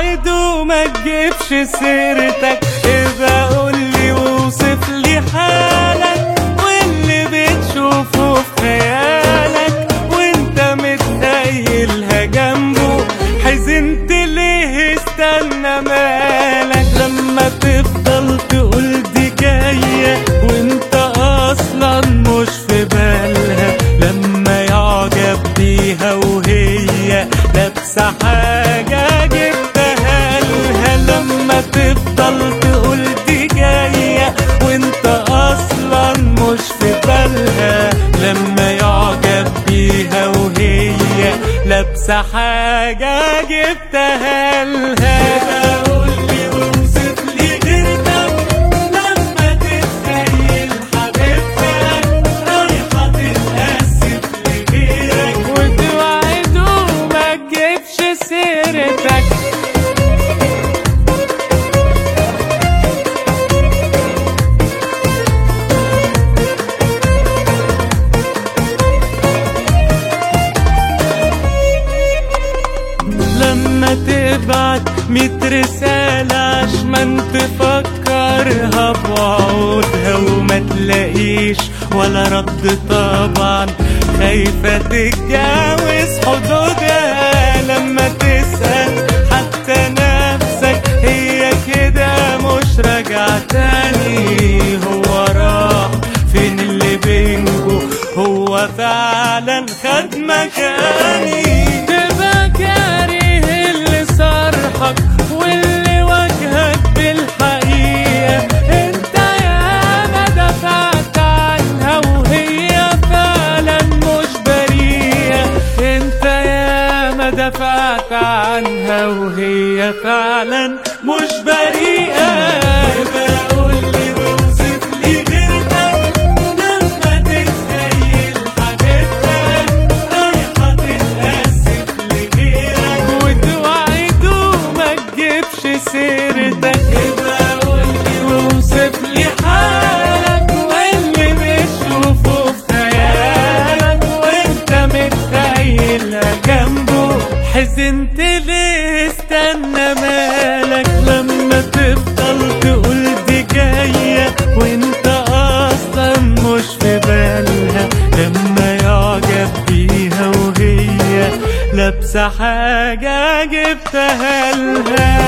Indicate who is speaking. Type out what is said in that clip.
Speaker 1: وتوعد وما تجيبش سيرتك ابقى قولي ووصف لي حالك واللي بتشوفه في خيالك وانت متخيلها جنبه حزنت ليه استنى مالك لما تفضل تقول دي جاية وانت اصلا مش في بالها لما يعجب بيها وهي لابسة حاجة جبتها لها لما تفضل تقول دي جاية وانت اصلا مش في بالها لما يعجب بيها وهي لابسة حاجة جبتها لها قولي ووصف لي غيرتك لما تتخيل حبيبتك رايحة تتأسف لغيرك وتوعد وما تجيبش سيرتك لما تبعت ميت رسالة عشان تفكرها بوعودها وما تلاقيش ولا رد طبعا خايفة تتجاوز حدودها لما تسأل حتى نفسك هي كده مش راجعة تاني هو راح فين اللي بينكو هو فعلا خد مكاني تبقى كاره اللي صرحك واللي واجهك بالحقيقة انت يا ما دفعت عنها وهي فعلا مش بريئة انت يا ما دفعت عنها وهي فعلا مش بريئة يبقى قولي ووصف لي غيرتك لما تتخيل حبيبتك رايحة تتأسف لغيرك وتوعد وما تجيبش سيرتك يبقى قولي ووصف لي حالك واللي بتشوفه في خيالك وانت متخيلها جنبه حزنت ليه استنى مالك لما تفضل تقول دي جاية وانت اصلا مش في بالها لما يعجب بيها وهي لابسة حاجة جبتها لها